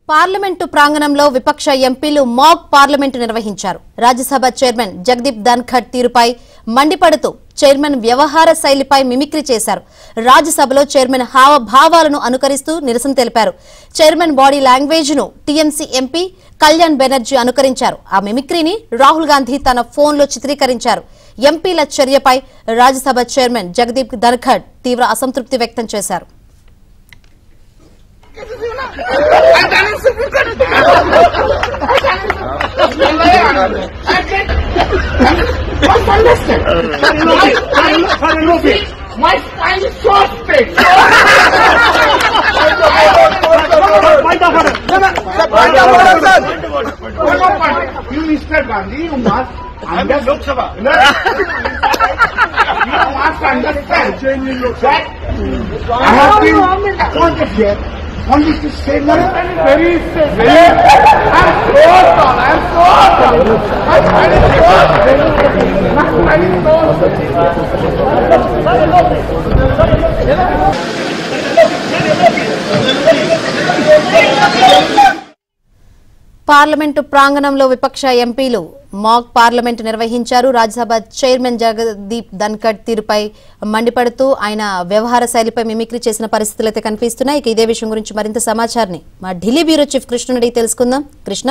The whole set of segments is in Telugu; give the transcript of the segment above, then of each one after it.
పార్లమెంటు ప్రాంగణంలో విపక్ష ఎంపీలు మాక్ పార్లమెంటు నిర్వహించారు రాజ్యసభ చైర్మన్ జగదీప్ ధన్ఖడ్ తీరుపై మండిపడుతూ చైర్మన్ వ్యవహార శైలిపై మిమిక్రీ చేశారు రాజ్యసభలో చైర్మన్ హావభావాలను అనుకరిస్తూ నిరసన తెలిపారు చైర్మన్ బాడీ లాంగ్వేజ్ ను టీఎంసీ ఎంపీ కళ్యాణ్ బెనర్జీ అనుకరించారు ఆ మిమిక్రీని రాహుల్ గాంధీ తన ఫోన్లో చిత్రీకరించారు ఎంపీల చర్యపై రాజ్యసభ చైర్మన్ జగదీప్ ధన్ఖడ్ తీవ్ర అసంతృప్తి వ్యక్తం చేశారు Must understand. My spine is so straight. You, Mr. Gandhi, you must understand. Lok Sabha. you must understand that I have been appointed here only to say nothing. Very, very. I'm so tall. I'm so tall. My spine is so straight. My spine is so straight. Parliament ప్రాంగణంలో విపక్ష ఎంపీలు మాక్ పార్లమెంటు నిర్వహించారు రాజ్యసభ చైర్మన్ జగదీప్ ధన్కడ్ తీరుపై మండిపడుతూ ఆయన వ్యవహార శైలిపై మిమిక్రీ చేసిన పరిస్థితులు అయితే కనిపిస్తున్నాయి ఇక ఇదే విషయం గురించి మరింత సమాచారాన్ని మా ఢిల్లీ బ్యూరో చీఫ్ కృష్ణ అడిగి తెలుసుకుందాం కృష్ణ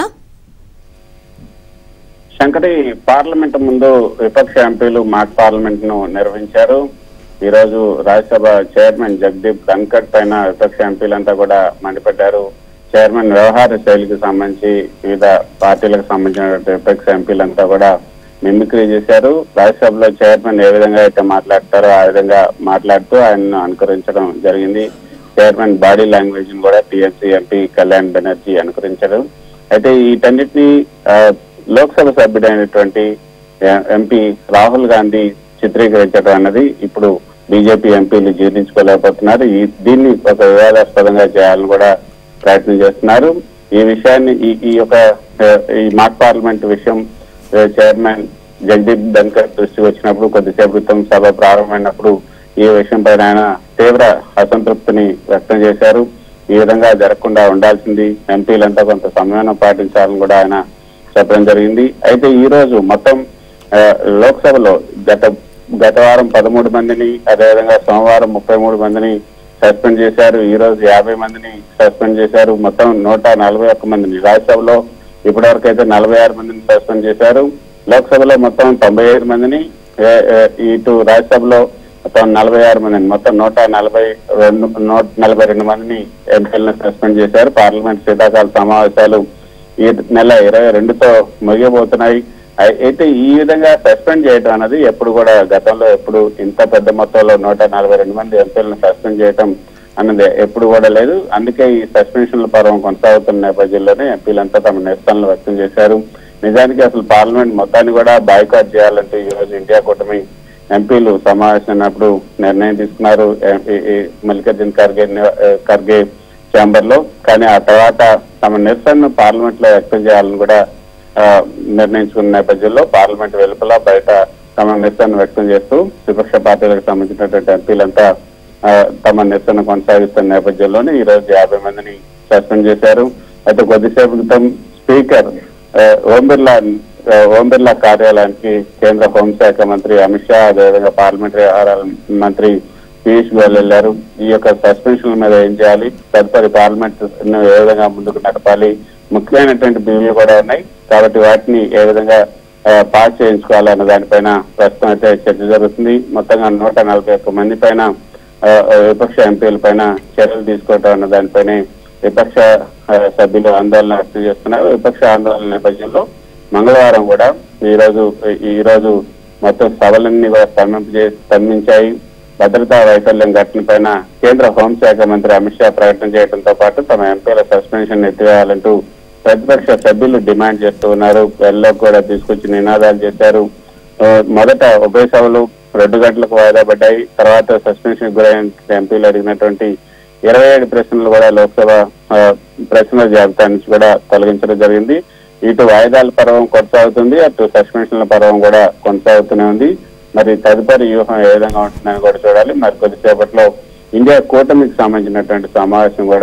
శంకరి పార్లమెంట్ ముందు విపక్ష ఎంపీలు మాక్ పార్లమెంట్ ను నిర్వహించారు ఈ రోజు రాజ్యసభ చైర్మన్ జగదీప్ ధన్కడ్ పైన విపక్ష ఎంపీలంతా కూడా మండిపడ్డారు చైర్మన్ వ్యవహార శైలికి సంబంధించి వివిధ పార్టీలకు సంబంధించిన విపక్ష ఎంపీలంతా కూడా మిమిక్రీ చేశారు రాజ్యసభలో చైర్మన్ ఏ విధంగా అయితే మాట్లాడతారో ఆ విధంగా మాట్లాడుతూ ఆయనను అనుకరించడం జరిగింది చైర్మన్ బాడీ లాంగ్వేజ్ ను కూడా టీఎంసీ ఎంపీ కళ్యాణ్ బెనర్జీ అనుకరించారు అయితే వీటన్నిటిని ఆ, లోక్సభ సభ్యుడైనటువంటి ఎ- ఎంపీ రాహుల్ గాంధీ చిత్రీకరించడం అన్నది ఇప్పుడు బీజేపీ ఎంపీలు జీర్ణించుకోలేకపోతున్నారు ఈ దీన్ని ఒక వివాదాస్పదంగా చేయాలని కూడా ప్రయత్నం చేస్తున్నారు ఈ విషయాన్ని ఈ ఈ యొక్క ఆ, ఈ మాక్ పార్లమెంట్ విషయం ఆ, చైర్మన్ జగదీప్ ధన్కర్ దృష్టికి వచ్చినప్పుడు కొద్దిసేపు క్రితం సభ ప్రారంభమైనప్పుడు ఈ విషయం పైన ఆయన తీవ్ర అసంతృప్తిని వ్యక్తం చేశారు ఈ విధంగా జరగకుండా ఉండాల్సింది ఎంపీలంతా కొంత సంయమనం పాటించాలని కూడా ఆయన చెప్పడం జరిగింది అయితే ఈ రోజు మొత్తం ఆ, లోక్సభలో గత గత వారం పదమూడు మందిని అదేవిధంగా సోమవారం ముప్పై మూడు మందిని సస్పెండ్ చేశారు ఈ రోజు యాభై మందిని సస్పెండ్ చేశారు మొత్తం నూట నలభై ఒక్క మందిని రాజ్యసభలో ఇప్పటివరకు అయితే నలభై ఆరు మందిని సస్పెండ్ చేశారు లోక్సభలో మొత్తం తొంభై ఐదు మందిని ఏ- ఏ- ఇటు రాజ్యసభలో మొత్తం నలభై ఆరు మందిని మొత్తం నూట నలభై రెండు నూట నలభై రెండు మందిని ఎంపీలను సస్పెండ్ చేశారు పార్లమెంట్ శీతాకాల సమావేశాలు ఈ నెల ఇరవై రెండుతో ముగియబోతున్నాయి అయి- అయితే ఈ విధంగా సస్పెండ్ చేయడం అనేది ఎప్పుడు కూడా గతంలో ఎప్పుడు ఇంత పెద్ద మొత్తంలో నూట నలభై రెండు మంది ఎంపీలను సస్పెండ్ చేయడం అన్నది ఎప్పుడు కూడా లేదు అందుకే ఈ సస్పెన్షన్ల పర్వం కొనసాగుతున్న నేపథ్యంలోనే ఎంపీలంతా తమ నిరసనలు వ్యక్తం చేశారు నిజానికి అసలు పార్లమెంట్ మొత్తాన్ని కూడా బాయ్కాట్ చేయాలంటూ ఈ రోజు ఇండియా కూటమి ఎంపీలు సమావేశమైనప్పుడు నిర్ణయం తీసుకున్నారు ఎం- ఈ- ఈ మల్లికార్జున్ ఖర్గే ని- ఖర్గే ఛాంబర్ లో కానీ ఆ తర్వాత తమ నిరసనను పార్లమెంట్ లో వ్యక్తం చేయాలని కూడా ఆ, నిర్ణయించుకున్న నేపథ్యంలో పార్లమెంట్ వెలుపల బయట తమ నిరసన వ్యక్తం చేస్తూ విపక్ష పార్టీలకు సంబంధించినటువంటి ఎంపీలంతా ఆ, తమ నిరసన కొనసాగిస్తున్న నేపథ్యంలోనే ఈ రోజు యాభై మందిని సస్పెండ్ చేశారు అయితే కొద్దిసేపు క్రితం స్పీకర్ ఆ, ఓం బిర్లా ఆ, ఓం బిర్లా కార్యాలయానికి కేంద్ర హోంశాఖ మంత్రి అమిత్ షా అదేవిధంగా పార్లమెంటరీ వ్యవహారాల మంత్రి పీయూష్ గోయల్ వెళ్లారు ఈ యొక్క సస్పెన్షన్ మీద ఏం చేయాలి తదుపరి పార్లమెంట్ ను ఏ విధంగా ముందుకు నడపాలి ముఖ్యమైనటువంటి బిల్లులు కూడా ఉన్నాయి కాబట్టి వాటిని ఏ విధంగా ఆ, పాస్ చేయించుకోవాలి అన్న దానిపైన ప్రస్తుతం అయితే చర్చ జరుగుతుంది మొత్తంగా నూట నలభై ఒక్క మంది పైన ఆ, ఆ, విపక్ష ఎంపీల పైన చర్యలు తీసుకోవటం అన్న దానిపైనే విపక్ష ఆ, సభ్యులు ఆందోళన వ్యక్తం చేస్తున్నారు విపక్ష ఆందోళన నేపథ్యంలో మంగళవారం కూడా ఈ రోజు ఈ రోజు మొత్తం సభలన్నీ కూడా స్తంభింపజే స్తంభించాయి భద్రతా వైఫల్యం ఘటన పైన కేంద్ర హోంశాఖ మంత్రి అమిత్ షా ప్రకటన చేయడంతో పాటు తమ ఎంపీల సస్పెన్షన్ ఎత్తివేయాలంటూ ప్రతిపక్ష సభ్యులు డిమాండ్ చేస్తూ ఉన్నారు వెల్లో కూడా తీసుకొచ్చి నినాదాలు చేశారు ఆ, మొదట ఉభయ సభలు రెండు గంటలకు వాయిదా పడ్డాయి తర్వాత సస్పెన్షన్ గురైన ఎంపీలు అడిగినటువంటి ఇరవై ఏడు ప్రశ్నలు కూడా లోక్సభ ఆ, ప్రశ్నల జాబితా నుంచి కూడా తొలగించడం జరిగింది ఇటు వాయిదాల పర్వం కొనసాగుతుంది అటు సస్పెన్షన్ల పర్వం కూడా కొనసాగుతూనే ఉంది మరి తదుపరి వ్యూహం ఏ విధంగా ఉంటుందని కూడా చూడాలి మరి కొద్దిసేపట్లో ఇండియా కూటమికి సంబంధించినటువంటి సమావేశం కూడా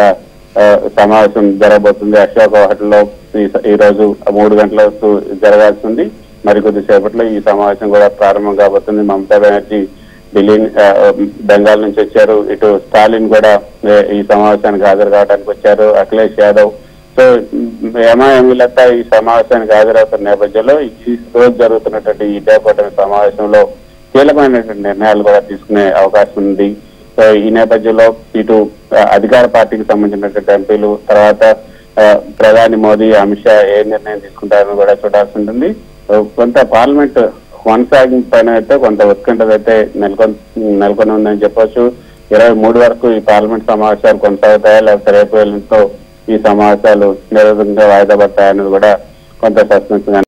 ఆ, సమావేశం జరగబోతుంది అశోక్ హోటల్లో ఈ స- ఈ రోజు మూడు గంటలకు జరగాల్సింది మరికొద్ది సేపట్లో ఈ సమావేశం కూడా ప్రారంభం కాబోతుంది మమతా బెనర్జీ ఢిల్లీ ఆ, బెంగాల్ నుంచి వచ్చారు ఇటు స్టాలిన్ కూడా ఏ, ఈ సమావేశానికి హాజరు కావడానికి వచ్చారు అఖిలేష్ యాదవ్ సో ఎంఐఎంలతో ఈ సమావేశానికి హాజరవుతున్న నేపథ్యంలో ఈ రోజు జరుగుతున్నటువంటి ఈ కూటమి సమావేశంలో కీలకమైనటువంటి నిర్ణయాలు కూడా తీసుకునే అవకాశం ఉంది సో ఈ నేపథ్యంలో ఇటు ఆ, అధికార పార్టీకి సంబంధించినటువంటి ఎంపీలు తర్వాత ఆ, ప్రధాని మోదీ అమిత్ షా ఏ నిర్ణయం తీసుకుంటారని కూడా చూడాల్సి ఉంటుంది సో కొంత పార్లమెంట్ కొనసాగింపు పైన అయితే కొంత ఉత్కంఠత అయితే నెలకొని నెలకొని ఉందని చెప్పొచ్చు ఇరవై మూడు వరకు ఈ పార్లమెంట్ సమావేశాలు కొనసాగుతాయా లేకపోతే రేపు ఎల్లుండితో ఈ సమావేశాలు నిరవధికంగా వాయిదా పడతాయన్నది కూడా కొంత సస్పెన్స్